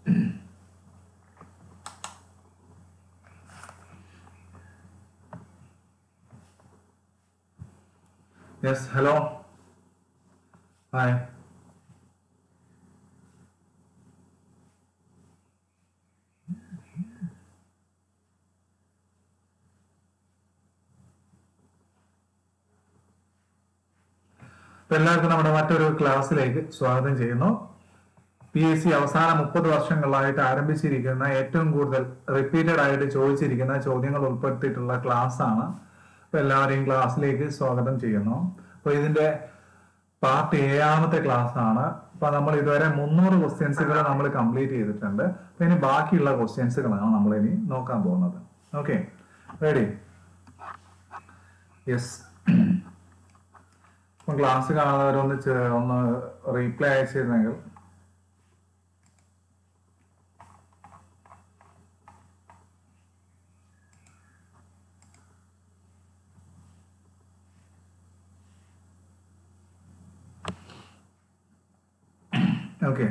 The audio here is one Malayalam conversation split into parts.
Yes, hello. Hi. അപ്പൊ എല്ലാവർക്കും നമ്മുടെ മറ്റൊരു ക്ലാസ്സിലേക്ക് സ്വാഗതം ചെയ്യുന്നു പി എസ് സി അവസാന മുപ്പത് വർഷങ്ങളായിട്ട് ആരംഭിച്ചിരിക്കുന്ന ഏറ്റവും കൂടുതൽ റിപ്പീറ്റഡ് ആയിട്ട് ചോദിച്ചിരിക്കുന്ന ചോദ്യങ്ങൾ ഉൾപ്പെടുത്തിയിട്ടുള്ള ക്ലാസ് ആണ് അപ്പൊ എല്ലാവരെയും ക്ലാസ്സിലേക്ക് സ്വാഗതം ചെയ്യുന്നു അപ്പൊ ഇതിന്റെ പാർട്ട് ഏഴാമത്തെ ക്ലാസ് ആണ് അപ്പൊ നമ്മൾ ഇതുവരെ മുന്നൂറ് ക്വസ്റ്റ്യൻസുകൾ നമ്മൾ കംപ്ലീറ്റ് ചെയ്തിട്ടുണ്ട് അപ്പൊ ഇനി ബാക്കിയുള്ള ക്വസ്റ്റ്യൻസുകളാണ് നമ്മൾ ഇനി നോക്കാൻ പോകുന്നത് ഓക്കെ റെഡി യെസ് ഇപ്പം ക്ലാസ് കാണുന്നവരൊന്ന് ചെ- ഒന്ന് റീപ്ലൈ അയച്ചിരുന്നെങ്കിൽ ഓക്കെ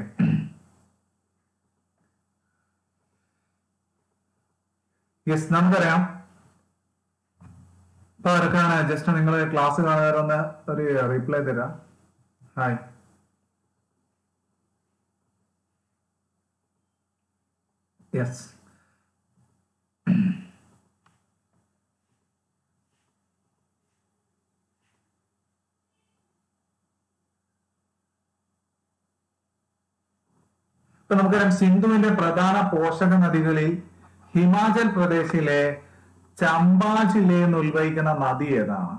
യെസ് നമുക്കറിയാം ഇപ്പൊ ആർക്കാണ് ജസ്റ്റ് നിങ്ങൾ ക്ലാസ് കാണുന്നവരൊന്ന് ഒരു റീപ്ലൈ തരാം ഹായ് യെസ് ഇപ്പൊ നമുക്കറിയാം സിന്ധുവിന്റെ പ്രധാന പോഷക നദികളിൽ ഹിമാചൽ പ്രദേശിലെ ചമ്പാ ജില്ലയിൽ നിന്ന് ഉത്ഭവിക്കുന്ന നദി ഏതാണ്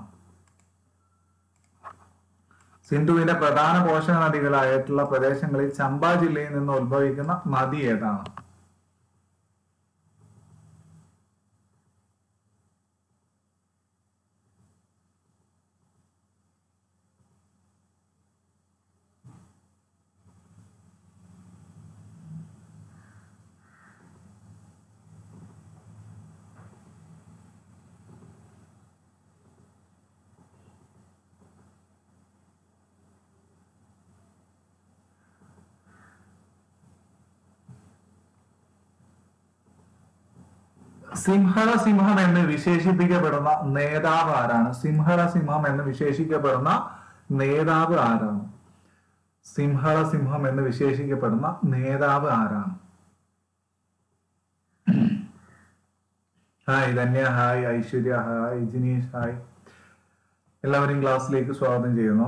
സിന്ധുവിന്റെ പ്രധാന പോഷക നദികളായിട്ടുള്ള പ്രദേശങ്ങളിൽ ചമ്പാ ജില്ലയിൽ നിന്ന് ഉത്ഭവിക്കുന്ന നദി ഏതാണ് സിംഹള സിംഹം എന്ന് വിശേഷിപ്പിക്കപ്പെടുന്ന നേതാവ് ആരാണ് സിംഹള സിംഹം എന്ന് വിശേഷിക്കപ്പെടുന്ന നേതാവ് ആരാണ് സിംഹള സിംഹം എന്ന് വിശേഷിക്കപ്പെടുന്ന നേതാവ് ആരാണ് hi Dhanya hi Aishwarya hi Jineesh hi എല്ലാവരെയും ക്ലാസ്സിലേക്ക് സ്വാഗതം ചെയ്യുന്നു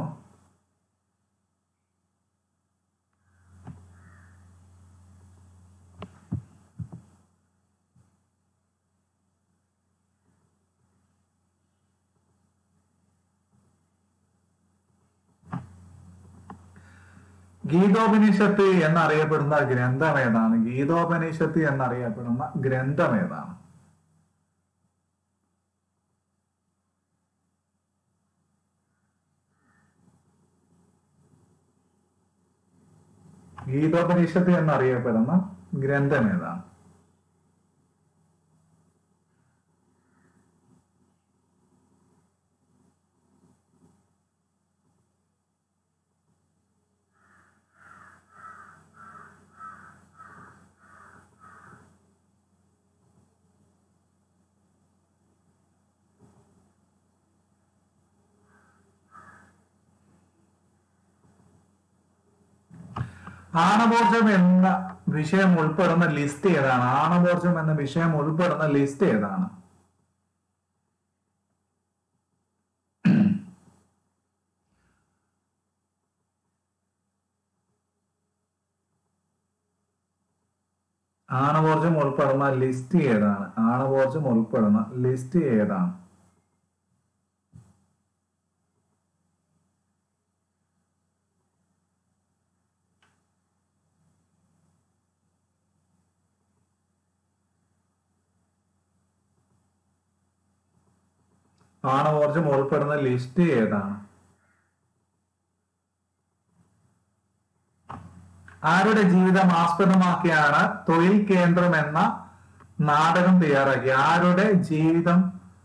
ഗീതോപനിഷത്ത് എന്നറിയപ്പെടുന്ന ഗ്രന്ഥം ഏതാണ് ഗീതോപനിഷത്ത് എന്നറിയപ്പെടുന്ന ഗ്രന്ഥം ഏതാണ് ഗീതോപനിഷത്ത് എന്നറിയപ്പെടുന്ന ഗ്രന്ഥം ഏതാണ് ആണവോർജം എന്ന വിഷയം ഉൾപ്പെടുന്ന ലിസ്റ്റ് ഏതാണ് ആണവോർജം എന്ന വിഷയം ഉൾപ്പെടുന്ന ലിസ്റ്റ് ഏതാണ് ആണവോർജം ഉൾപ്പെടുന്ന ലിസ്റ്റ് ഏതാണ് ആണവോർജം ഉൾപ്പെടുന്ന ലിസ്റ്റ് ഏതാണ് ആണവോർജം ഉൾപ്പെടുന്ന ലിസ്റ്റ് ഏതാണ് ആരുടെ ജീവിതം ആസ്പദമാക്കിയാണ് തൊഴിൽ കേന്ദ്രം എന്ന നാടകം തയ്യാറാക്കി ആരുടെ ജീവിതം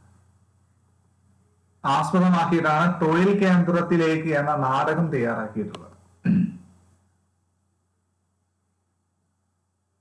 ആസ്പദമാക്കിയിട്ടാണ് തൊഴിൽ കേന്ദ്രത്തിലേക്ക് എന്ന നാടകം തയ്യാറാക്കിയിട്ടുള്ളത്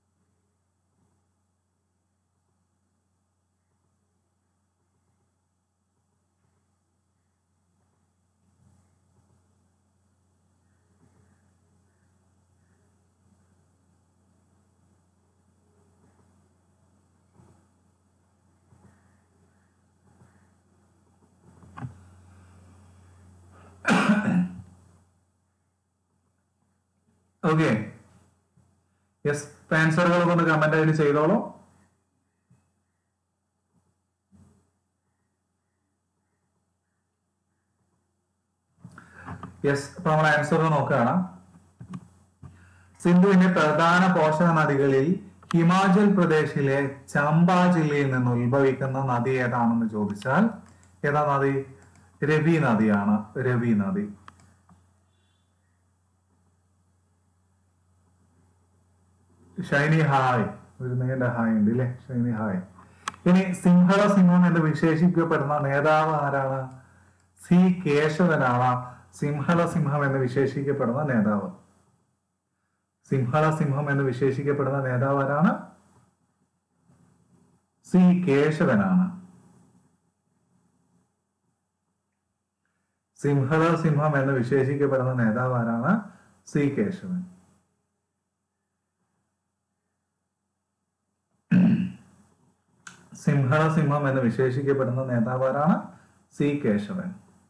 ഓക്കെ യെസ് ആൻസറുകൾ കൊണ്ട് കമന്റ് ആയിട്ട് ചെയ്തോളൂ യെസ് അപ്പൊ നമ്മൾ ആൻസർ നോക്കുകയാണ് സിന്ധുവിന്റെ പ്രധാന പോഷക നദികളിൽ ഹിമാചൽ പ്രദേശിലെ ചമ്പ ജില്ലയിൽ നിന്ന് ഉത്ഭവിക്കുന്ന നദി ഏതാണെന്ന് ചോദിച്ചാൽ ഏതാ നദി രവി നദിയാണ് രവി നദി ഷൈനി ഹായ് ഒരു നീണ്ട ഹായ് ഉണ്ട് ഇല്ലേ ഷൈനി ഹായ് ഇനി സിംഹള സിംഹം എന്ന് വിശേഷിക്കപ്പെടുന്ന നേതാവ് ആരാണ് സി കേശവനാണ് സിംഹള സിംഹം എന്ന് വിശേഷിക്കപ്പെടുന്ന നേതാവ് സിംഹള സിംഹം എന്ന് വിശേഷിക്കപ്പെടുന്ന നേതാവ് ആരാണ് സി കേശവനാണ് സിംഹള സിംഹം എന്ന് വിശേഷിക്കപ്പെടുന്ന നേതാവ് ആരാണ് സി കേശവൻ സിംഹള സിംഹം എന്ന് വിശേഷിക്കപ്പെടുന്ന നേതാവ് ആരാണ് സി കേശവൻ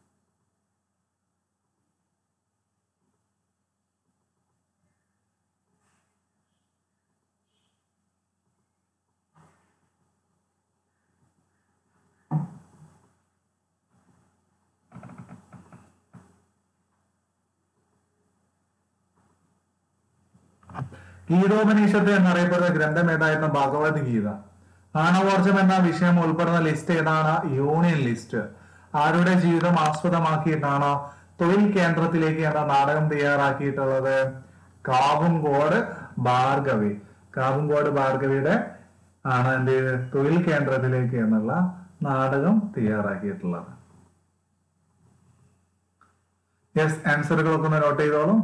ഗീതോപനിഷത്ത് എന്നറിയപ്പെടുന്ന ഗ്രന്ഥം ഏതായിരുന്നു ഭഗവത്ഗീത ആണവോർജം എന്ന വിഷയം ഉൾപ്പെടുന്ന ലിസ്റ്റ് ഏതാണ് യൂണിയൻ ലിസ്റ്റ് ആരുടെ ജീവിതം ആസ്പദമാക്കിയിട്ടാണ് തൊഴിൽ കേന്ദ്രത്തിലേക്ക് എന്ന നാടകം തയ്യാറാക്കിയിട്ടുള്ളത് കാവുംകോട് ഭാർഗവി കാവുംകോട് ഭാർഗവിയുടെ ആണ് എന്ത് ചെയ്ത് തൊഴിൽ കേന്ദ്രത്തിലേക്ക് എന്നുള്ള നാടകം തയ്യാറാക്കിയിട്ടുള്ളത് യെസ് ആൻസറുകളൊക്കെ ഒന്ന് നോട്ട് ചെയ്തോളൂ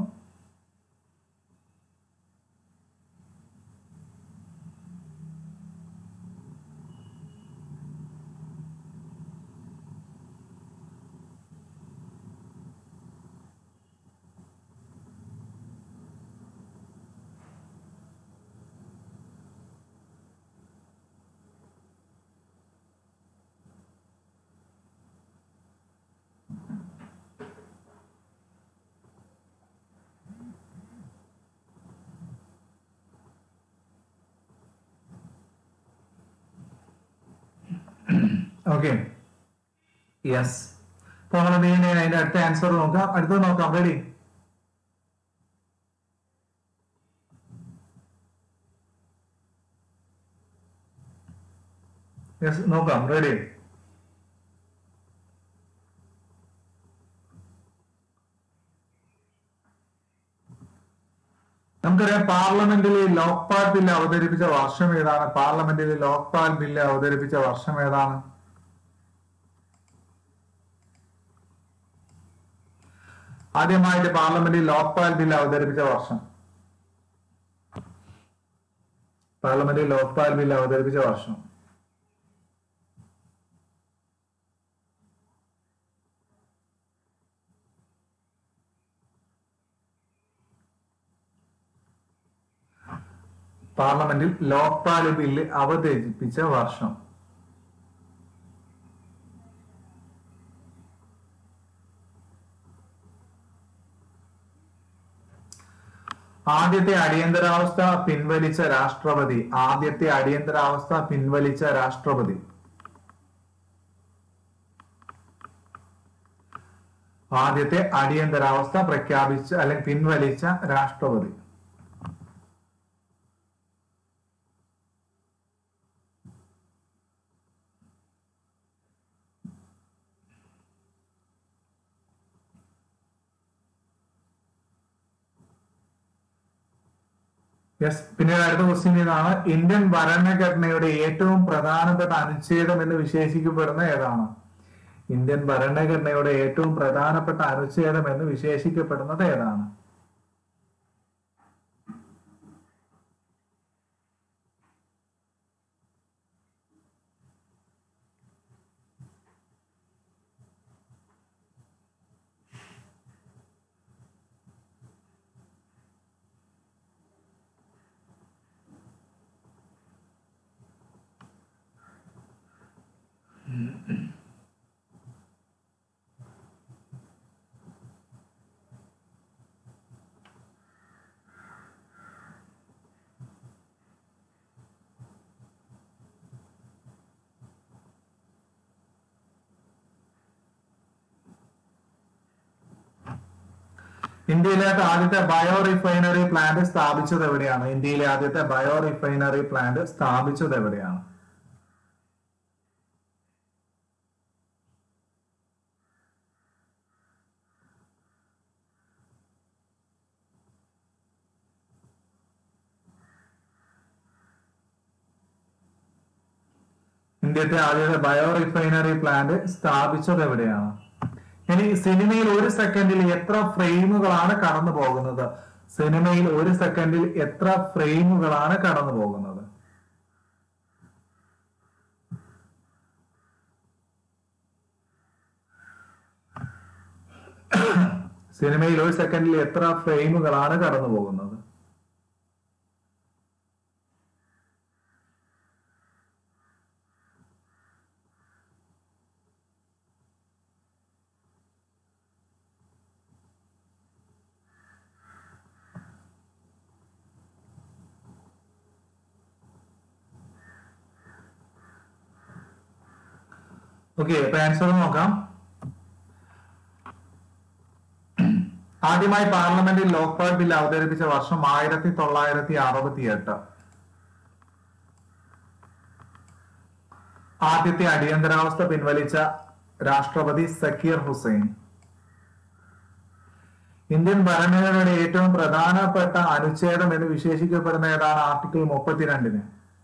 ഓക്കെ യെസ് അപ്പൊ നമ്മൾ ഇതിനെ അതിന്റെ അടുത്ത ആൻസർ നോക്കാം അടുത്തത് നോക്കാം റെഡി യെസ് നോക്കാം റെഡി നമുക്കറിയാം പാർലമെന്റിൽ ലോക്പാൽ ബില്ല് അവതരിപ്പിച്ച വർഷം ഏതാണ് പാർലമെന്റിൽ ലോക്പാൽ ബില്ല് അവതരിപ്പിച്ച വർഷം ഏതാണ് ആദ്യമായിട്ട് പാർലമെന്റിൽ ലോക്പാൽ ബില്ല് അവതരിപ്പിച്ച വർഷം പാർലമെന്റിൽ ലോക്പാൽ ബില്ല് അവതരിപ്പിച്ച വർഷം പാർലമെന്റിൽ ലോക്പാൽ ബില്ല് അവതരിപ്പിച്ച വർഷം ആദ്യത്തെ അടിയന്തരാവസ്ഥ പിൻവലിച്ച രാഷ്ട്രപതി ആദ്യത്തെ അടിയന്തരാവസ്ഥ പിൻവലിച്ച രാഷ്ട്രപതി ആദ്യത്തെ അടിയന്തരാവസ്ഥ പ്രഖ്യാപിച്ച അല്ലെങ്കിൽ പിൻവലിച്ച രാഷ്ട്രപതി യെസ് പിന്നീട് അടുത്ത ക്വസ്റ്റ്യൻ ഇതാണ് ഇന്ത്യൻ ഭരണഘടനയുടെ ഏറ്റവും പ്രധാനപ്പെട്ട അനുച്ഛേദം എന്ന് വിശേഷിക്കപ്പെടുന്ന ഏതാണ് ഇന്ത്യൻ ഭരണഘടനയുടെ ഏറ്റവും പ്രധാനപ്പെട്ട അനുച്ഛേദം എന്ന് വിശേഷിക്കപ്പെടുന്നത് ഏതാണ് ഇന്ത്യയിലെ ആദ്യത്തെ ബയോ റിഫൈനറി പ്ലാന്റ് സ്ഥാപിച്ചത് എവിടെയാണ് ഇന്ത്യയിലെ ആദ്യത്തെ ബയോ റിഫൈനറി പ്ലാന്റ് സ്ഥാപിച്ചത് എവിടെയാണ് ഇന്ത്യത്തെ ആദ്യത്തെ ബയോ റിഫൈനറി പ്ലാന്റ് സ്ഥാപിച്ചത് എവിടെയാണ് ഇനി സിനിമയിൽ ഒരു സെക്കൻഡിൽ എത്ര ഫ്രെയിമുകളാണ് കടന്നു പോകുന്നത് സിനിമയിൽ ഒരു സെക്കൻഡിൽ എത്ര ഫ്രെയിമുകളാണ് കടന്നു പോകുന്നത് സിനിമയിൽ ഒരു സെക്കൻഡിൽ എത്ര ഫ്രെയിമുകളാണ് കടന്നു പോകുന്നത് ഓക്കെ അപ്പൊ ആൻസർ നോക്കാം ആദ്യമായി പാർലമെന്റിൽ ലോക്പാൽ ബിൽ അവതരിപ്പിച്ച വർഷം ആയിരത്തി തൊള്ളായിരത്തി അറുപത്തി എട്ട് ആദ്യത്തെ അടിയന്തരാവസ്ഥ പിൻവലിച്ച രാഷ്ട്രപതി സക്കീർ ഹുസൈൻ ഇന്ത്യൻ ഭരണഘടനയുടെ ഏറ്റവും പ്രധാനപ്പെട്ട അനുച്ഛേദം എന്ന് വിശേഷിക്കപ്പെടുന്ന ഏതാണ് ആർട്ടിക്കിൾ മുപ്പത്തിരണ്ടിന്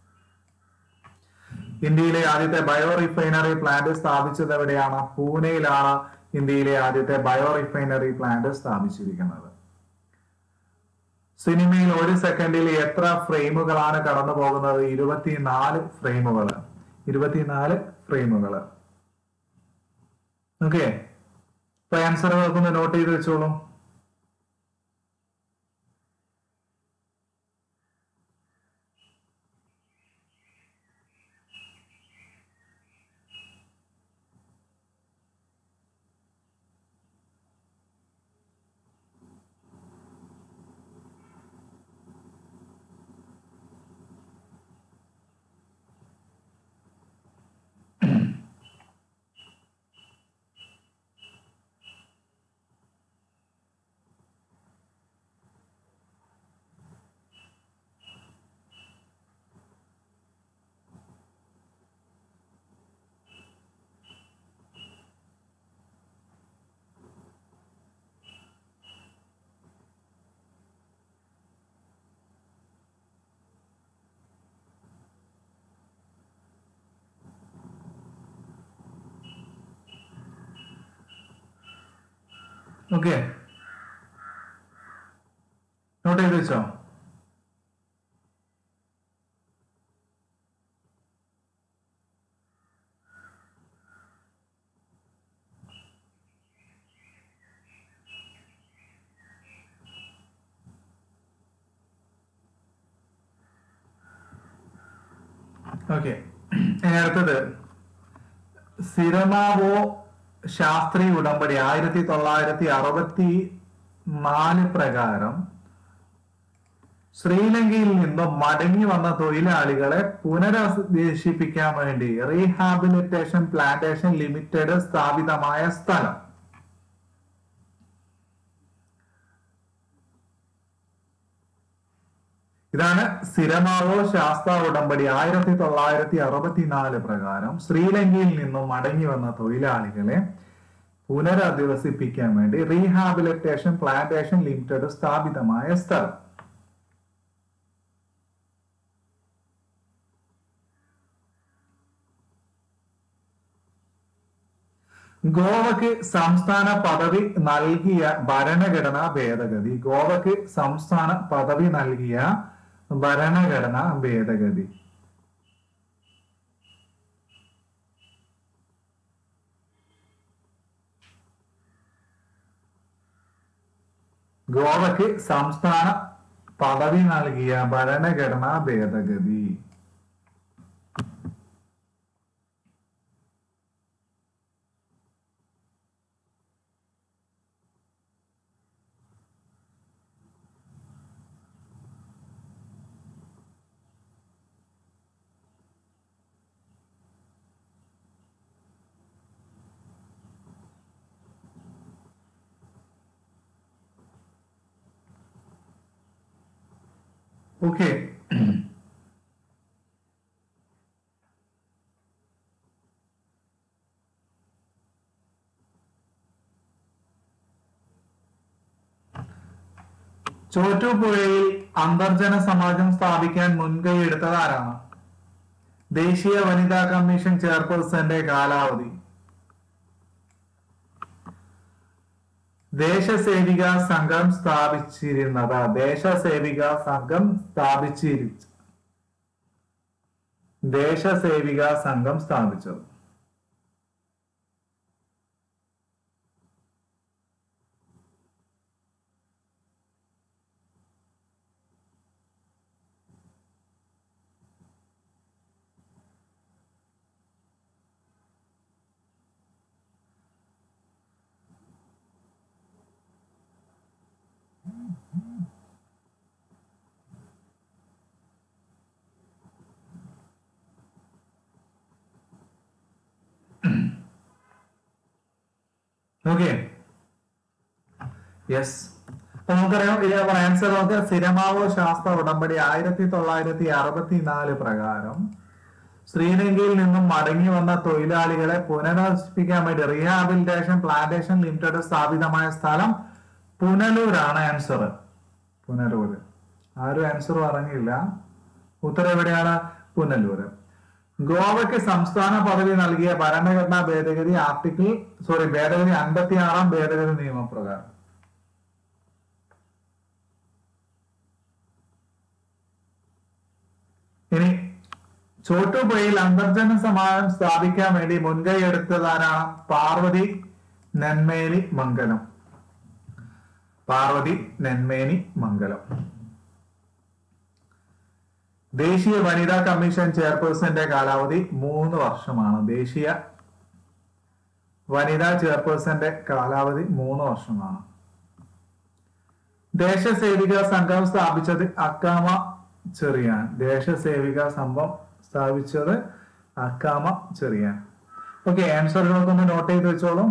ഇന്ത്യയിലെ ആദ്യത്തെ ബയോ റിഫൈനറി പ്ലാന്റ് സ്ഥാപിച്ചത് എവിടെയാണ് പൂനെയിലാണ് ഇന്ത്യയിലെ ആദ്യത്തെ ബയോ റിഫൈനറി പ്ലാന്റ് സ്ഥാപിച്ചിരിക്കുന്നത് സിനിമയിൽ ഒരു സെക്കൻഡിൽ എത്ര ഫ്രെയിമുകളാണ് കടന്നു പോകുന്നത് ഇരുപത്തിനാല് ഫ്രെയിമുകൾ ഇരുപത്തിനാല് ഫ്രെയിമുകൾ ഓക്കെ ഇപ്പൊ ആൻസറുകൾക്ക് ഒന്ന് നോട്ട് ചെയ്ത് വെച്ചോളൂ ഓക്കെ നോട്ട് ചെയ്ത് വെച്ചോ ഓക്കെ ഇനി അടുത്തത് സിരമാവോ ശാസ്ത്രീയ ഉടമ്പടി ആയിരത്തി തൊള്ളായിരത്തി അറുപത്തി നാല് പ്രകാരം ശ്രീലങ്കയിൽ നിന്നും മടങ്ങി വന്ന തൊഴിലാളികളെ പുനരധിവസിപ്പിക്കാൻ വേണ്ടി റീഹാബിലിറ്റേഷൻ പ്ലാന്റേഷൻ ലിമിറ്റഡ് സ്ഥാപിതമായ സ്ഥലം ഇതാണ് സിരമാവോ ശാസ്ത്ര ഉടമ്പടി ആയിരത്തി തൊള്ളായിരത്തി അറുപത്തിനാല് പ്രകാരം ശ്രീലങ്കയിൽ നിന്നും മടങ്ങി വന്ന തൊഴിലാളികളെ പുനരധിവസിപ്പിക്കാൻ വേണ്ടി റീഹാബിലിറ്റേഷൻ പ്ലാന്റേഷൻ ലിമിറ്റഡ് സ്ഥാപിതമായ സ്ഥലം ഗോവയ്ക്ക് സംസ്ഥാന പദവി നൽകിയ ഭരണഘടനാ ഭേദഗതി ഗോവയ്ക്ക് സംസ്ഥാന പദവി നൽകിയ ഭരണഘടനാ ഭേദഗതി ഗോവയ്ക്ക് സംസ്ഥാന പദവി നൽകിയ ഭരണഘടനാ ഭേദഗതി ഓക്കെ ചോറ്റുപുഴയിൽ അന്തർജന സമാജം സ്ഥാപിക്കാൻ മുൻകൈ എടുത്തത് ആരാണ് ദേശീയ വനിതാ കമ്മീഷൻ ചെയർപേഴ്സന്റെ കാലാവധി ദേശസേവിക സംഘം സ്ഥാപിച്ചിരുന്നത് ദേശസേവിക സംഘം സ്ഥാപിച്ചിരി ദേശസേവിക സംഘം സ്ഥാപിച്ചത് ഓക്കെ യെസ് അപ്പൊ നമുക്കറിയാം ഇതിന്റെ ആൻസർ നോക്കുക സിരമാവോ ശാസ്ത്ര ഉടമ്പടി ആയിരത്തി തൊള്ളായിരത്തി അറുപത്തിനാല് പ്രകാരം ശ്രീലങ്കയിൽ നിന്നും മടങ്ങി വന്ന തൊഴിലാളികളെ പുനരധിപ്പിക്കാൻ വേണ്ടി റീഹാബിലിറ്റേഷൻ പ്ലാന്റേഷൻ ലിമിറ്റഡ് സ്ഥാപിതമായ സ്ഥലം പുനലൂരാണ് ആൻസർ പുനലൂര് ആരും ആൻസർ പറഞ്ഞില്ല ഉത്തരം എവിടെയാണ് പുനലൂര് ഗോവയ്ക്ക് സംസ്ഥാന പദവി നൽകിയ ഭരണഘടനാ ഭേദഗതി ആർട്ടിക്കിൾ സോറി ഭേദഗതി അൻപത്തി ആറാം ഭേദഗതി നിയമപ്രകാരം ഇനി ചോട്ടുപുഴയിൽ അന്തർജന സമാജം സ്ഥാപിക്കാൻ വേണ്ടി മുൻകൈ എടുത്തതാരാണ് പാർവതി നെന്മേനി മംഗലം പാർവതി നെന്മേനി മംഗലം ദേശീയ വനിതാ കമ്മീഷൻ ചെയർപേഴ്സന്റെ കാലാവധി മൂന്ന് വർഷമാണ് ദേശീയ വനിതാ ചെയർപേഴ്സന്റെ കാലാവധി മൂന്ന് വർഷമാണ് ദേശസേവിക സംഘം സ്ഥാപിച്ചത് അക്കാമ ചെറിയാൻ ദേശസേവിക സംഘം സ്ഥാപിച്ചത് അക്കാമ ചെറിയാൻ ഓക്കെ ആൻസറുകൾക്കൊന്ന് നോട്ട് ചെയ്ത് വെച്ചോളൂ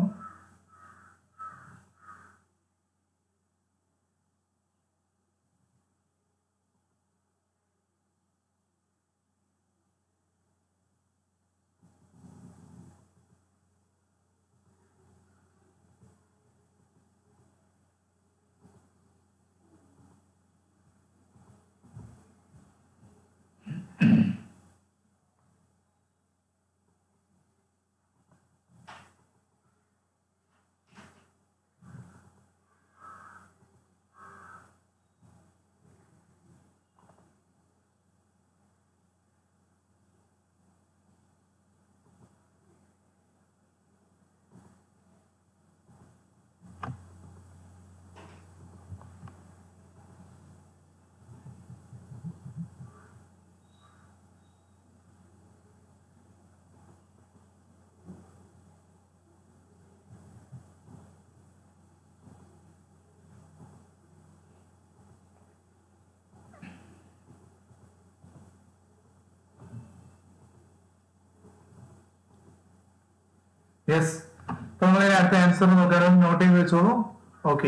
യെസ് അപ്പൊ നമ്മൾ അടുത്ത ആൻസർ നോക്കുകയാണെങ്കിൽ നോട്ട് ചെയ്ത് വെച്ചോളൂ ഓക്കെ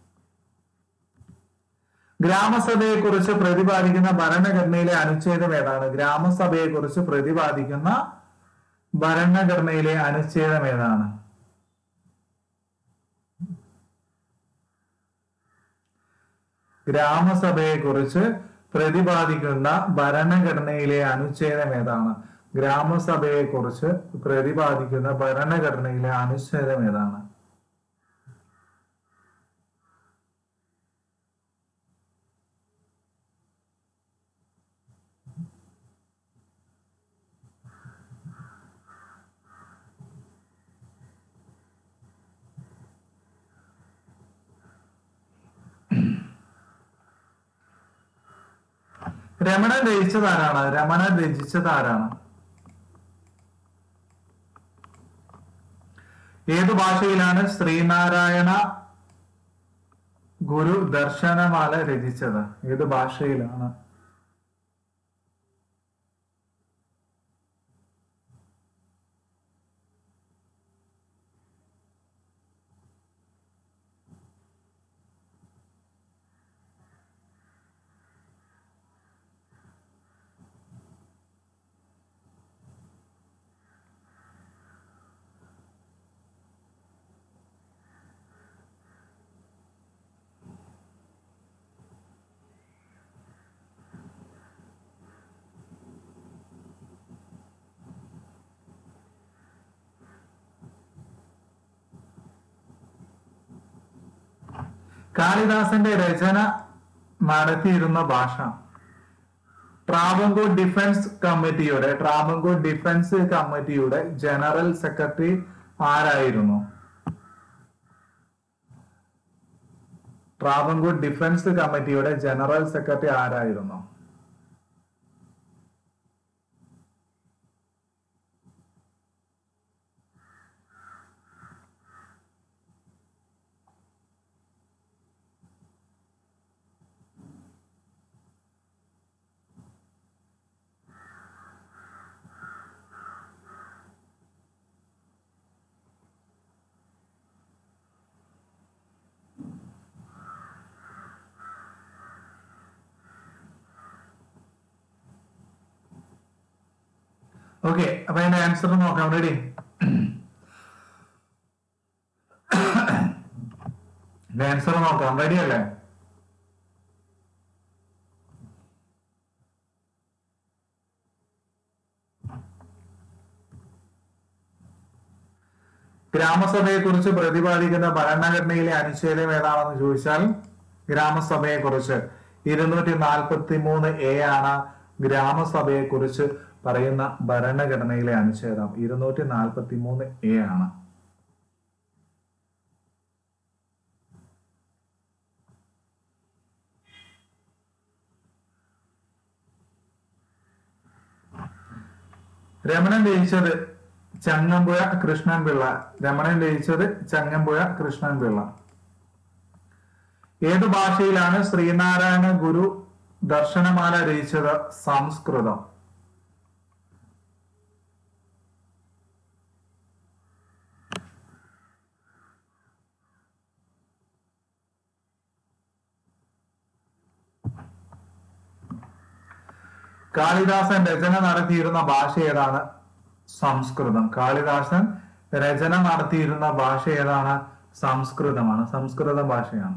ഗ്രാമസഭയെ കുറിച്ച് പ്രതിപാദിക്കുന്ന ഭരണഘടനയിലെ അനുച്ഛേദം ഏതാണ് ഗ്രാമസഭയെ കുറിച്ച് പ്രതിപാദിക്കുന്ന ഭരണഘടനയിലെ അനുച്ഛേദം ഏതാണ് ഗ്രാമസഭയെ കുറിച്ച് പ്രതിപാദിക്കുന്ന ഭരണഘടനയിലെ അനുച്ഛേദം ഏതാണ് ഗ്രാമസഭയെ കുറിച്ച് പ്രതിപാദിക്കുന്ന ഭരണഘടനയിലെ അനുച്ഛേദം ഏതാണ് രമണൻ രചിച്ചത് ആരാണ് രമണൻ രചിച്ചത് ആരാണ് ഏതു ഭാഷയിലാണ് ശ്രീനാരായണ ഗുരു ദർശനമാല രചിച്ചത് ഏത് ഭാഷയിലാണ് കാളിദാസന്റെ രചന നടത്തിയിരുന്ന ഭാഷ ട്രാവൻകൂർ ഡിഫൻസ് കമ്മിറ്റിയുടെ ട്രാവൻകൂർ ഡിഫൻസ് കമ്മിറ്റിയുടെ ജനറൽ സെക്രട്ടറി ആരായിരുന്നു ട്രാവൻകൂർ ഡിഫൻസ് കമ്മിറ്റിയുടെ ജനറൽ സെക്രട്ടറി ആരായിരുന്നു ഓക്കെ അപ്പൊ അതിന്റെ ആൻസർ നോക്കാം റെഡി ആൻസർ നോക്കാം റെഡി അല്ലേ ഗ്രാമസഭയെ കുറിച്ച് പ്രതിപാദിക്കുന്ന ഭരണഘടനയിലെ അനുച്ഛേദം ഏതാണെന്ന് ചോദിച്ചാൽ ഗ്രാമസഭയെ കുറിച്ച് ഇരുന്നൂറ്റി നാൽപ്പത്തി മൂന്ന് എ ആണ് ഗ്രാമസഭയെ കുറിച്ച് പറയുന്ന ഭരണഘടനയിലെ അനുച്ഛേദം ഇരുന്നൂറ്റി നാൽപ്പത്തി മൂന്ന് എ ആണ് രമണൻ ജയിച്ചത് ചങ്ങമ്പുഴ കൃഷ്ണൻ പിള്ള രമണൻ ജയിച്ചത് ചങ്ങമ്പുഴ കൃഷ്ണൻ പിള്ള ഏതു ഭാഷയിലാണ് ശ്രീനാരായണ ഗുരു ദർശനമാല രചിച്ചത് സംസ്കൃതം കാളിദാസൻ രചന നടത്തിയിരുന്ന ഭാഷ ഏതാണ് സംസ്കൃതം കാളിദാസൻ രചന നടത്തിയിരുന്ന ഭാഷ ഏതാണ് സംസ്കൃതമാണ് സംസ്കൃത ഭാഷയാണ്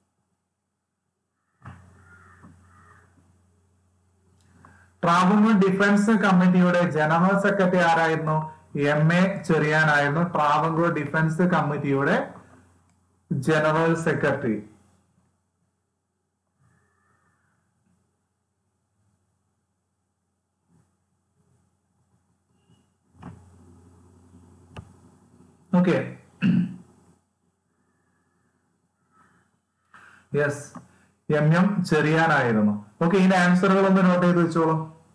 ട്രാവൻകൂർ ഡിഫൻസ് കമ്മിറ്റിയുടെ ജനറൽ സെക്രട്ടറി ആരായിരുന്നു എം എ ചെറിയാനായിരുന്നു ട്രാവൻകൂർ ഡിഫൻസ് കമ്മിറ്റിയുടെ general secretary okay yes M M ചെറിയാനായിരുന്നു ഓക്കെ ഇതിന്റെ ആൻസറുകൾ ഒന്ന് നോട്ട് ചെയ്ത് വെച്ചോളൂ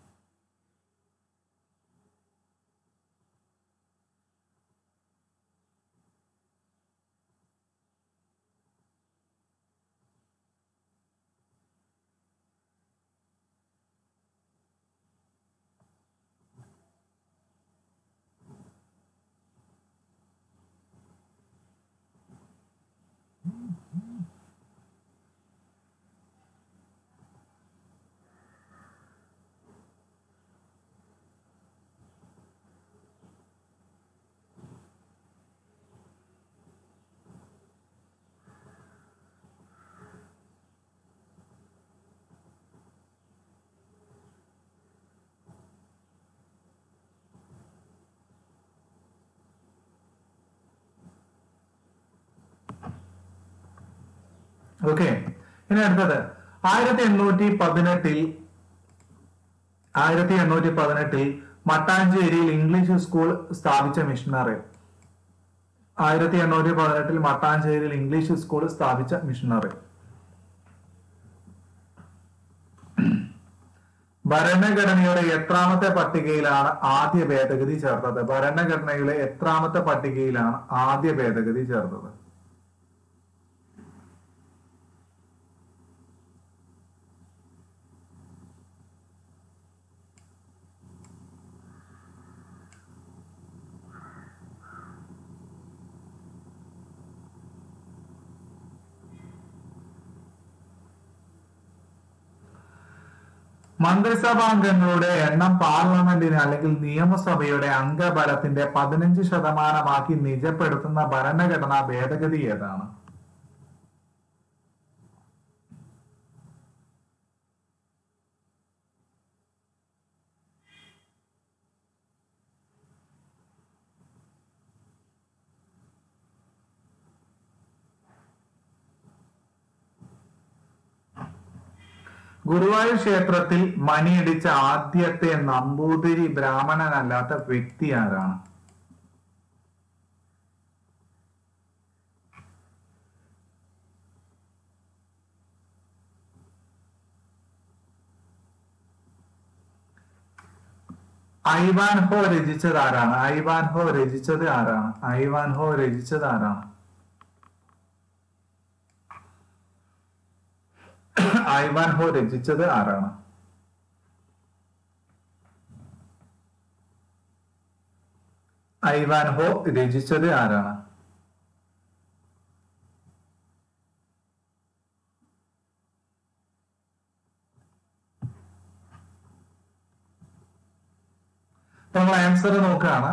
ഓക്കെ ഇനി അടുത്തത് ആയിരത്തി എണ്ണൂറ്റി പതിനെട്ടിൽ ആയിരത്തി എണ്ണൂറ്റി പതിനെട്ടിൽ മട്ടാഞ്ചേരിയിൽ ഇംഗ്ലീഷ് സ്കൂൾ സ്ഥാപിച്ച മിഷണറി ആയിരത്തി എണ്ണൂറ്റി പതിനെട്ടിൽ മട്ടാഞ്ചേരിയിൽ ഇംഗ്ലീഷ് സ്കൂൾ സ്ഥാപിച്ച മിഷണറി ഭരണഘടനയുടെ എത്രാമത്തെ പട്ടികയിലാണ് ആദ്യ ഭേദഗതി ചേർത്തത് ഭരണഘടനയുടെ എത്രാമത്തെ പട്ടികയിലാണ് ആദ്യ ഭേദഗതി ചേർത്തത് മന്ത്രിസഭാംഗങ്ങളുടെ എണ്ണം പാർലമെന്റിന് അല്ലെങ്കിൽ നിയമസഭയുടെ അംഗബലത്തിന്റെ പതിനഞ്ച് ശതമാനമാക്കി നിജപ്പെടുത്തുന്ന ഭരണഘടനാ ഭേദഗതി ഏതാണ് ഗുരുവായൂർ ക്ഷേത്രത്തിൽ മണിയടിച്ച ആദ്യത്തെ നമ്പൂതിരി ബ്രാഹ്മണനല്ലാത്ത വ്യക്തി ആരാണ് ഐവാൻഹോ രചിച്ചത് ആരാണ് ഐവാൻഹോ രചിച്ചത് ആരാണ് ഐവാൻഹോ രചിച്ചത് ആരാണ് ഐവാൻഹോ രചിച്ചത് ആരാണ് ഐവാൻഹോ രചിച്ചത് ആരാണ് അപ്പൊ നമ്മൾ ആൻസർ നോക്കുകയാണ്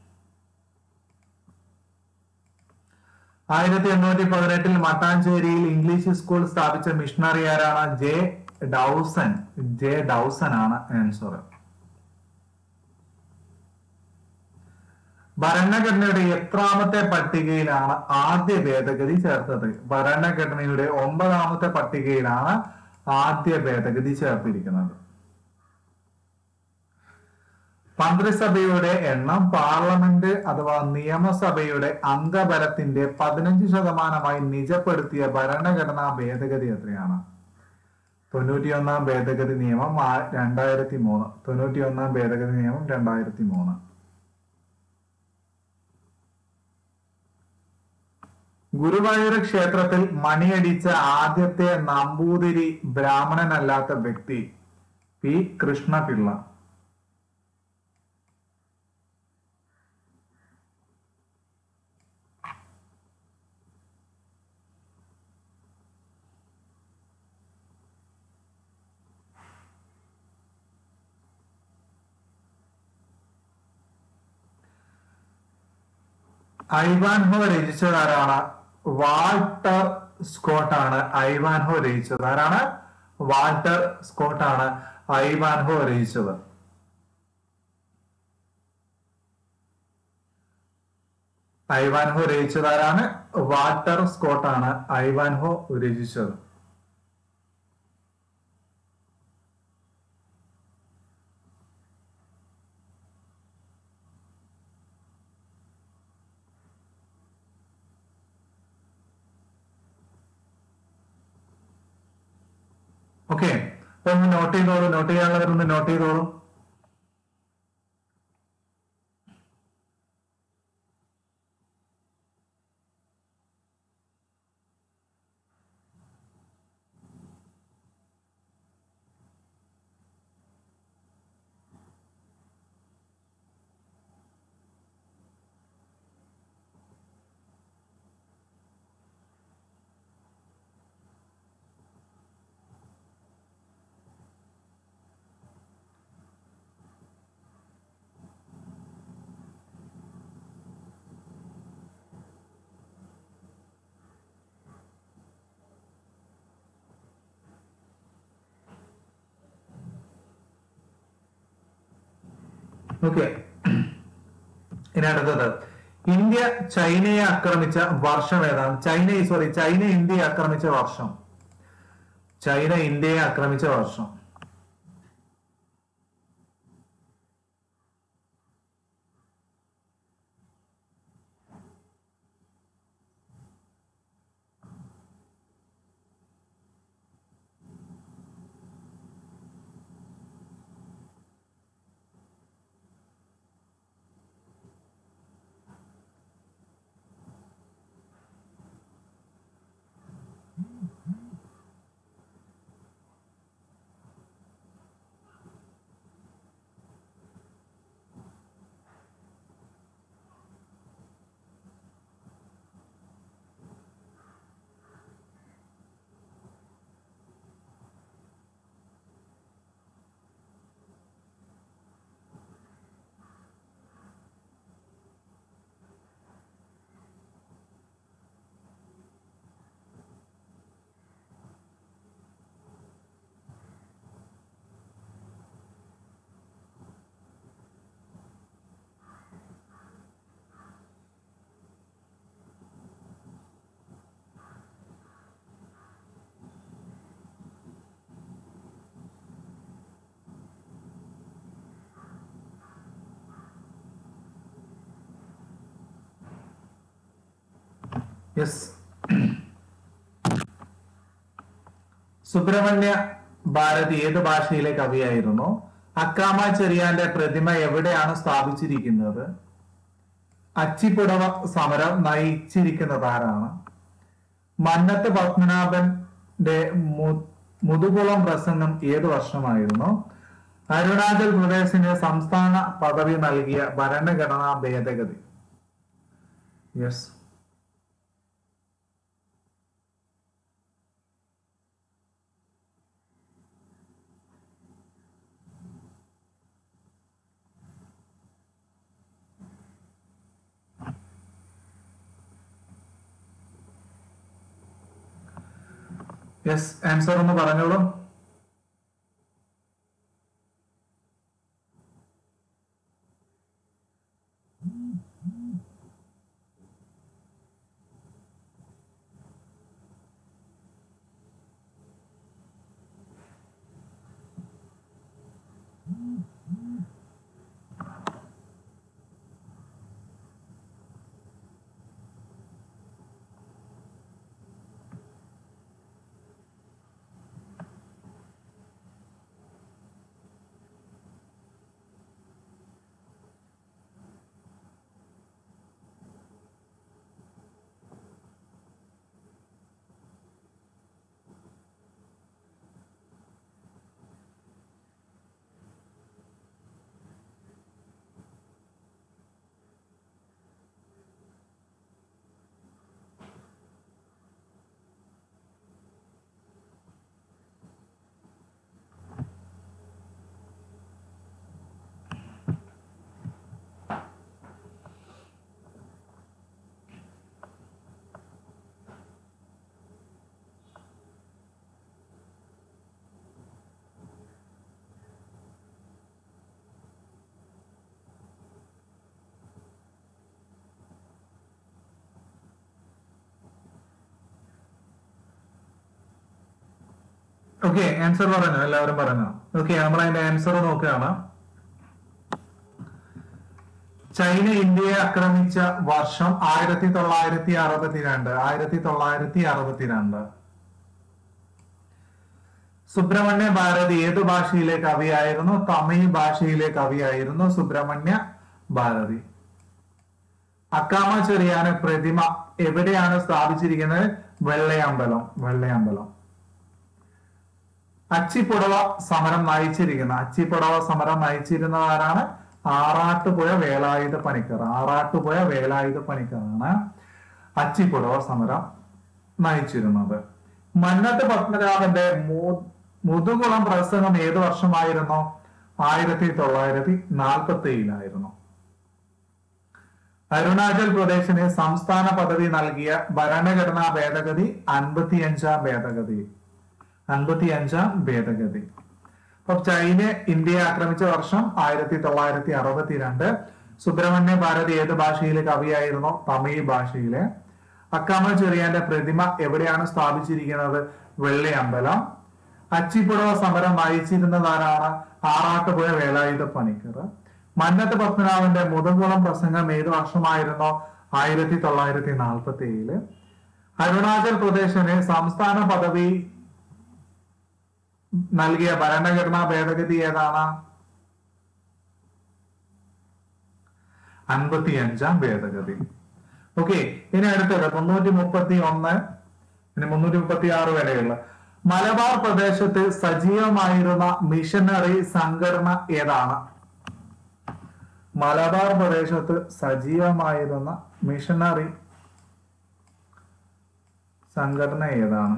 ആയിരത്തി എണ്ണൂറ്റി പതിനെട്ടിൽ മട്ടാഞ്ചേരിയിൽ ഇംഗ്ലീഷ് സ്കൂൾ സ്ഥാപിച്ച മിഷണറി ആരാണ് ജെ ഡൗസൺ ജെ ഡൗസൺ ആണ് ആൻസർ ഭരണഘടനയുടെ എത്രാമത്തെ പട്ടികയിലാണ് ആദ്യ ഭേദഗതി ചേർത്തത് ഭരണഘടനയുടെ ഒമ്പതാമത്തെ പട്ടികയിലാണ് ആദ്യ ഭേദഗതി ചേർത്തിരിക്കുന്നത് മന്ത്രിസഭയുടെ എണ്ണം പാർലമെന്റ് അഥവാ നിയമസഭയുടെ അംഗബലത്തിന്റെ പതിനഞ്ച് ശതമാനമായി നിജപ്പെടുത്തിയ ഭരണഘടനാ ഭേദഗതി എത്രയാണ് തൊണ്ണൂറ്റിയൊന്നാം ഭേദഗതി നിയമം ആ- രണ്ടായിരത്തി മൂന്ന് തൊണ്ണൂറ്റിയൊന്നാം ഭേദഗതി നിയമം രണ്ടായിരത്തി മൂന്ന് ഗുരുവായൂർ ക്ഷേത്രത്തിൽ മണിയടിച്ച ആദ്യത്തെ നമ്പൂതിരി ബ്രാഹ്മണനല്ലാത്ത വ്യക്തി പി കൃഷ്ണപിള്ള ഐവാൻഹോ രചിച്ചത് ആരാണ് വാൾട്ടർ സ്കോട്ട് ആണ് ഐവാൻഹോ രചിച്ചത് ആരാണ് വാൾട്ടർ സ്കോട്ട് ആണ് ഐവാൻഹോ രചിച്ചത് ഐവാൻഹോ രചിച്ചത് ആരാണ് വാൾട്ടർ സ്കോട്ട് ആണ് ഐവാൻഹോ രചിച്ചത് ഓക്കെ അപ്പൊ ഒന്ന് നോട്ട് ചെയ്തോളൂ നോട്ട് ചെയ്യാനുള്ളവരൊന്ന് നോട്ട് ചെയ്തോളൂ ഓക്കെ ഇനി അടുത്തത് ഇന്ത്യ ചൈനയെ ആക്രമിച്ച വർഷം ഏതാണ് ചൈന സോറി ചൈന ഇന്ത്യയെ ആക്രമിച്ച വർഷം ചൈന ഇന്ത്യയെ ആക്രമിച്ച വർഷം യെസ് സുബ്രഹ്മണ്യ ഭാരതി ഏത് ഭാഷയിലെ കവിയായിരുന്നു അക്കാമ ചെറിയാന്റെ പ്രതിമ എവിടെയാണ് സ്ഥാപിച്ചിരിക്കുന്നത് അച്ചിപ്പുടവ സമരം നയിച്ചിരിക്കുന്നത് ആരാണ് മന്നത്ത് പത്മനാഭന്റെ മു- മുതുകുളം പ്രസംഗം ഏത് വർഷമായിരുന്നു അരുണാചൽ പ്രദേശിന് സംസ്ഥാന പദവി നൽകിയ ഭരണഘടനാ ഭേദഗതി യെസ് യെസ് ആൻസർ ഒന്ന് പറഞ്ഞോളൂ ഓക്കെ ആൻസർ പറഞ്ഞു എല്ലാവരും പറഞ്ഞു ഓക്കെ നമ്മൾ അതിന്റെ ആൻസർ നോക്കുകയാണ് ചൈന ഇന്ത്യയെ ആക്രമിച്ച വർഷം ആയിരത്തി തൊള്ളായിരത്തി അറുപത്തിരണ്ട് ആയിരത്തി തൊള്ളായിരത്തി അറുപത്തിരണ്ട് സുബ്രഹ്മണ്യ ഭാരതി ഏത് ഭാഷയിലെ കവിയായിരുന്നു തമിഴ് ഭാഷയിലെ കവിയായിരുന്നു സുബ്രഹ്മണ്യ ഭാരതി അക്കാമ ചെറിയാന് പ്രതിമ എവിടെയാണ് സ്ഥാപിച്ചിരിക്കുന്നത് വെള്ളയമ്പലം വെള്ളയമ്പലം അച്ചിപ്പുടവ സമരം നയിച്ചിരിക്കുന്ന അച്ചിപ്പുടവ സമരം നയിച്ചിരുന്നവരാണ് ആറാട്ടുപുഴ വേലായുധ പണിക്കർ ആറാട്ടുപുഴ വേലായുധ പണിക്കറാണ് അച്ചിപ്പുടവ സമരം നയിച്ചിരുന്നത് മന്നത്ത് പത്മനാഭന്റെ മു- മുതുകുളം പ്രസംഗം ഏത് വർഷമായിരുന്നു ആയിരത്തി തൊള്ളായിരത്തി നാൽപ്പത്തി ഏഴിലായിരുന്നു അരുണാചൽ പ്രദേശിന് സംസ്ഥാന പദവി നൽകിയ ഭരണഘടനാ ഭേദഗതി അൻപത്തിയഞ്ചാം ഭേദഗതി അൻപത്തിയഞ്ചാം ഭേദഗതി അപ്പൊ ചൈന ഇന്ത്യയെ ആക്രമിച്ച വർഷം ആയിരത്തി തൊള്ളായിരത്തി അറുപത്തിരണ്ട് സുബ്രഹ്മണ്യ ഭാരതി ഏത് ഭാഷയിലെ കവിയായിരുന്നോ തമിഴ് ഭാഷയിലെ അക്കാമ ചെറിയാന്റെ പ്രതിമ എവിടെയാണ് സ്ഥാപിച്ചിരിക്കുന്നത് വെള്ളിയമ്പലം അച്ചിപ്പുടവ സമരം നയിച്ചിരുന്നതാരാണ് ആറാട്ടുപുഴ വേലായുധ പണിക്കർ മന്നത്ത് പത്മനാഭന്റെ മുതകുളം പ്രസംഗം ഏത് വർഷമായിരുന്നോ ആയിരത്തി തൊള്ളായിരത്തി നാൽപ്പത്തി ഏഴില് അരുണാചൽ പ്രദേശിന് സംസ്ഥാന പദവി നൽകിയ ഭരണഘടനാ ഭേദഗതി ഏതാണ് അൻപത്തിയഞ്ചാം ഭേദഗതി ഓക്കെ ഇനി അടുത്തത് മുന്നൂറ്റി മുപ്പത്തി ഒന്ന് ഇനി മുന്നൂറ്റി മുപ്പത്തി ആറ് വരെയുള്ള മലബാർ പ്രദേശത്ത് സജീവമായിരുന്ന മിഷനറി സംഘടന ഏതാണ് മലബാർ പ്രദേശത്ത് സജീവമായിരുന്ന മിഷനറി സംഘടന ഏതാണ്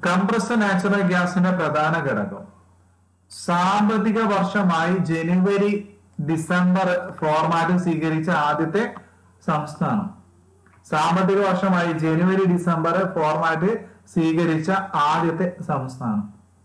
കംപ്രസ്ഡ് നാച്ചുറൽ ഗ്യാസിന്റെ പ്രധാന ഘടകം സാമ്പത്തിക വർഷമായി ജനുവരി ഡിസംബർ ഫോർമാറ്റ് സ്വീകരിച്ച ആദ്യത്തെ സംസ്ഥാനം സാമ്പത്തിക വർഷമായി ജനുവരി ഡിസംബർ ഫോർമാറ്റ് സ്വീകരിച്ച ആദ്യത്തെ സംസ്ഥാനം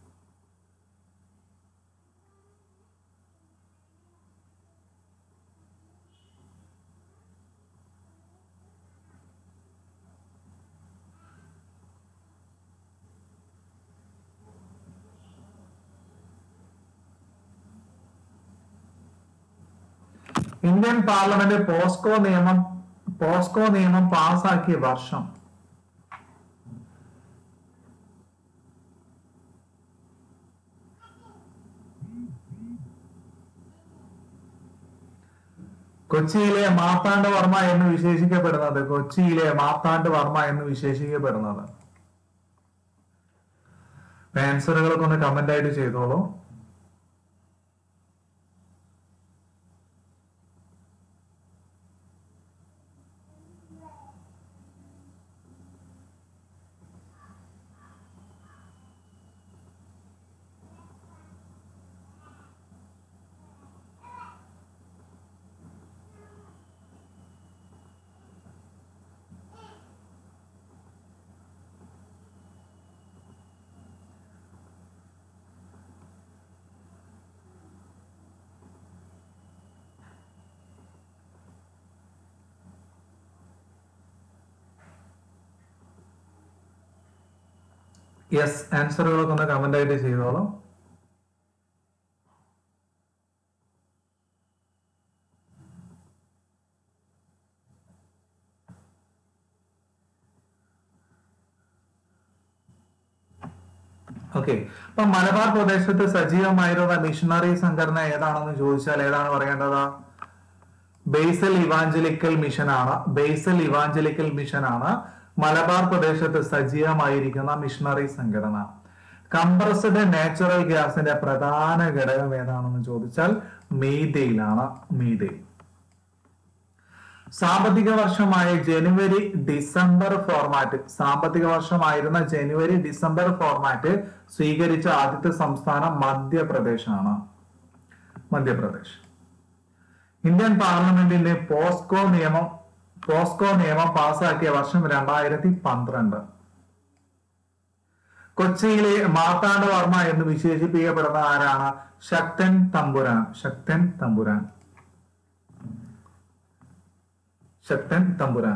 ഇന്ത്യൻ പാർലമെന്റ് പോസ്കോ നിയമം പോസ്കോ നിയമം പാസാക്കിയ വർഷം കൊച്ചിയിലെ മാർത്താണ്ഡ വർമ്മ എന്ന് വിശേഷിക്കപ്പെടുന്നത് കൊച്ചിയിലെ മാർത്താണ്ഡ വർമ്മ എന്ന് വിശേഷിക്കപ്പെടുന്നത് ആൻസറുകളൊക്കെ ഒന്ന് കമന്റ് ആയിട്ട് ചെയ്തോളൂ യെസ് ആൻസറുകളൊക്കെ ഒന്ന് കമന്റ് ആയിട്ട് ചെയ്തോളൂ ഓക്കെ അപ്പൊ മലബാർ പ്രദേശത്ത് സജീവമായിരുന്ന മിഷണറി സംഘടന ഏതാണെന്ന് ചോദിച്ചാൽ ഏതാണ് പറയേണ്ടത് ബേസൽ ഇവാഞ്ചലിക്കൽ മിഷൻ ആണ് ബേസൽ ഇവാഞ്ചലിക്കൽ മിഷൻ ആണ് മലബാർ പ്രദേശത്ത് സജീവമായിരിക്കുന്ന മിഷണറി സംഘടന കംപ്രസ്ഡ് നാച്ചുറൽ ഗ്യാസിന്റെ പ്രധാന ഘടകം ഏതാണെന്ന് ചോദിച്ചാൽ മീതയിലാണ് മീതയിൽ സാമ്പത്തിക വർഷമായ ജനുവരി ഡിസംബർ ഫോർമാറ്റ് സാമ്പത്തിക വർഷമായിരുന്ന ജനുവരി ഡിസംബർ ഫോർമാറ്റ് സ്വീകരിച്ച ആദ്യത്തെ സംസ്ഥാനം മധ്യപ്രദേശാണ് മധ്യപ്രദേശ് ഇന്ത്യൻ പാർലമെന്റിന്റെ പോസ്കോ നിയമം പോസ്കോ നിയമം പാസാക്കിയ വർഷം രണ്ടായിരത്തി പന്ത്രണ്ട് കൊച്ചിയിലെ മാർത്താണ്ഡ വർമ്മ എന്ന് വിശേഷിപ്പിക്കപ്പെടുന്ന ആരാണ് ശക്തൻ തമ്പുരാൻ ശക്തൻ തമ്പുരാൻ ശക്തൻ തമ്പുരാൻ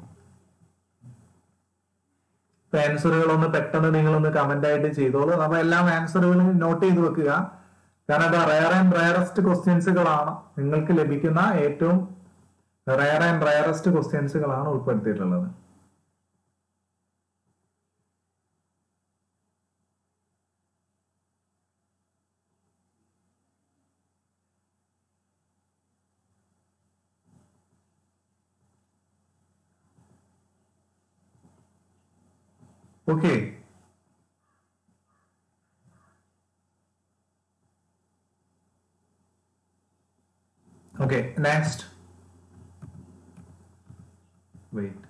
ആൻസറുകൾ ഒന്ന് പെട്ടെന്ന് നിങ്ങളൊന്ന് കമന്റ് ആയിട്ട് ചെയ്തോളൂ അപ്പൊ എല്ലാം ആൻസറുകളും നോട്ട് ചെയ്ത് വെക്കുക കാരണം അത് റയർ ആൻഡ് റയറസ്റ്റ് ക്വസ്റ്റ്യൻസുകളാണ് നിങ്ങൾക്ക് ലഭിക്കുന്ന ഏറ്റവും റയർ ആൻഡ് റയറസ്റ്റ് ക്വസ്റ്റ്യൻസുകളാണ് ഉൾപ്പെടുത്തിയിട്ടുള്ളത് ഓക്കെ ഓക്കെ നെക്സ്റ്റ് വെയിറ്റ്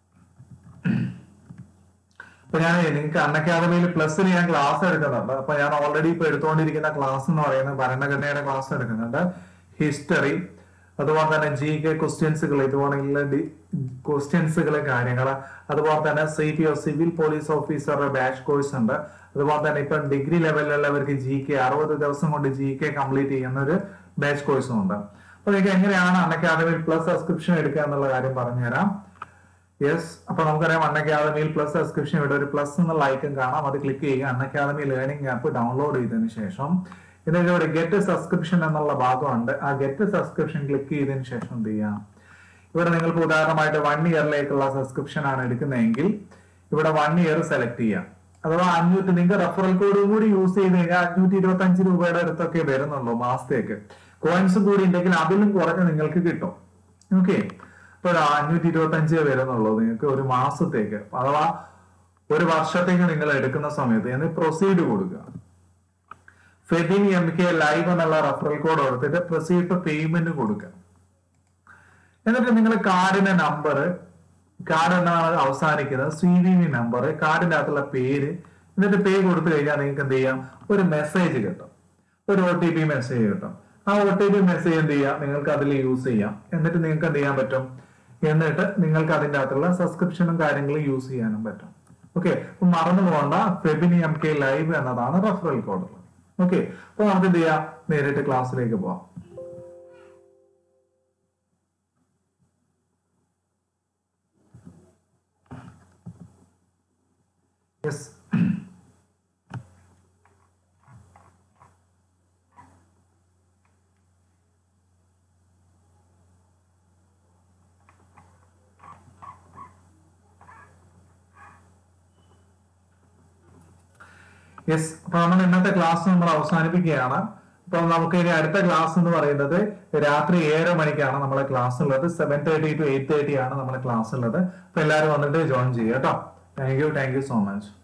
അപ്പൊ ഞാൻ നിങ്ങൾക്ക് അൺ അക്കാദമിയിൽ പ്ലസിന് ഞാൻ ക്ലാസ് എടുക്കുന്നുണ്ട് അപ്പൊ ഞാൻ ഓൾറെഡി ഇപ്പൊ എടുത്തുകൊണ്ടിരിക്കുന്ന ക്ലാസ് എന്ന് പറയുന്നത് ഭരണഘടനയുടെ ക്ലാസ് എടുക്കുന്നുണ്ട് ഹിസ്റ്ററി അതുപോലെ തന്നെ ജി കെ ക്വസ്റ്റ്യൻസുകൾ ഇതുപോലെയുള്ള ക്വസ്റ്റ്യൻസുകൾ കാര്യങ്ങൾ അതുപോലെ തന്നെ C P O civil police ഓഫീസറുടെ ബാച്ച് കോഴ്സ് ഉണ്ട് അതുപോലെ തന്നെ ഇപ്പൊ ഡിഗ്രി ലെവലിലുള്ളവർക്ക് ജി കെ അറുപത് ദിവസം കൊണ്ട് ജി കെ കംപ്ലീറ്റ് ചെയ്യുന്ന ഒരു ബാച്ച് കോഴ്സും ഉണ്ട് അപ്പൊ നിങ്ങൾക്ക് എങ്ങനെയാണ് അൺ അക്കാദമിയിൽ പ്ലസ് സബ്സ്ക്രിപ്ഷൻ എടുക്കുക എന്നുള്ള കാര്യം പറഞ്ഞുതരാം യെസ് അപ്പൊ നമുക്കറിയാം അൺ അക്കാദമിയിൽ പ്ലസ് സബ്സ്ക്രിപ്ഷൻ ഇവിടെ ഒരു പ്ലസ് എന്നുള്ള ഐക്കൺ കാണാം അത് ക്ലിക്ക് ചെയ്യുക Unacademy learning app download ചെയ്തതിനു ശേഷം ഇതിന്റെ ഇവിടെ ഗെറ്റ് സബ്സ്ക്രിപ്ഷൻ എന്നുള്ള ഭാഗമുണ്ട് ആ ഗെറ്റ് സബ്സ്ക്രിപ്ഷൻ ക്ലിക്ക് ചെയ്തതിനു ശേഷം എന്ത് ചെയ്യാം ഇവിടെ നിങ്ങൾക്ക് ഉദാഹരണമായിട്ട് വൺ ഇയറിലേക്കുള്ള സബ്സ്ക്രിപ്ഷൻ ആണ് എടുക്കുന്നതെങ്കിൽ ഇവിടെ വൺ ഇയർ സെലക്ട് ചെയ്യാം അഥവാ അഞ്ഞൂറ്റി നിങ്ങൾക്ക് റെഫറൽ കോഡും കൂടി യൂസ് ചെയ്ത് കഴിഞ്ഞാൽ അഞ്ഞൂറ്റി ഇരുപത്തി അഞ്ച് രൂപയുടെ അടുത്തൊക്കെ വരുന്നുള്ളൂ മാസത്തേക്ക് കോയിൻസ് കൂടി ഉണ്ടെങ്കിൽ അതിലും കുറഞ്ഞ് നിങ്ങൾക്ക് കിട്ടും ഓക്കെ ഇപ്പൊ ഒരു അഞ്ഞൂറ്റി ഇരുപത്തി അഞ്ച് വരുന്നുള്ളൂ നിങ്ങൾക്ക് ഒരു മാസത്തേക്ക് അഥവാ ഒരു വർഷത്തേക്ക് നിങ്ങൾ എടുക്കുന്ന സമയത്ത് എന്നിട്ട് പ്രൊസീഡ് കൊടുക്കുക ഫെബിൻ എം കെ ലൈവ് എന്നുള്ള റെഫറൽ കോഡ് കൊടുത്തിട്ട് പ്രൊസീഡ് പേയ്മെന്റ് കൊടുക്കുക എന്നിട്ട് നിങ്ങൾ കാർഡിന്റെ നമ്പർ കാർഡ് എന്നാണ് അവസാനിക്കുന്നത് സി വി വി നമ്പർ കാർഡിന്റെ അകത്തുള്ള പേര് എന്നിട്ട് പേ കൊടുത്തു കഴിഞ്ഞാൽ നിങ്ങൾക്ക് എന്ത് ചെയ്യാം ഒരു മെസ്സേജ് കിട്ടും ഒരു ഒ ടി പി മെസ്സേജ് കിട്ടും ആ ഒ ടി പി മെസ്സേജ് എന്ത് ചെയ്യാം നിങ്ങൾക്ക് അതിൽ യൂസ് ചെയ്യാം എന്നിട്ട് നിങ്ങൾക്ക് എന്ത് ചെയ്യാൻ പറ്റും എന്നിട്ട് നിങ്ങൾക്ക് അതിന്റെ അകത്തുള്ള സബ്സ്ക്രിപ്ഷനും കാര്യങ്ങളും യൂസ് ചെയ്യാനും പറ്റും ഓക്കെ അപ്പൊ മറന്നു പോകണ്ട ഫെബിനി എം കെ ലൈവ് എന്നതാണ് റെഫറൽ കോഡ് ഓക്കെ അപ്പൊ നമുക്ക് എന്ത് ചെയ്യാം നേരിട്ട് ക്ലാസ്സിലേക്ക് പോവാം യെസ് യെസ് അപ്പൊ നമ്മൾ ഇന്നത്തെ ക്ലാസ് നമ്മൾ അവസാനിപ്പിക്കുകയാണ് അപ്പൊ നമുക്ക് ഇനി അടുത്ത ക്ലാസ് എന്ന് പറയുന്നത് രാത്രി ഏഴര മണിക്കാണ് നമ്മളെ ക്ലാസ് ഉള്ളത് seven thirty to eight thirty ആണ് നമ്മളെ ക്ലാസ് ഉള്ളത് അപ്പൊ എല്ലാവരും വന്നിട്ട് ജോയിൻ ചെയ്യുക കേട്ടോ thank you thank you so much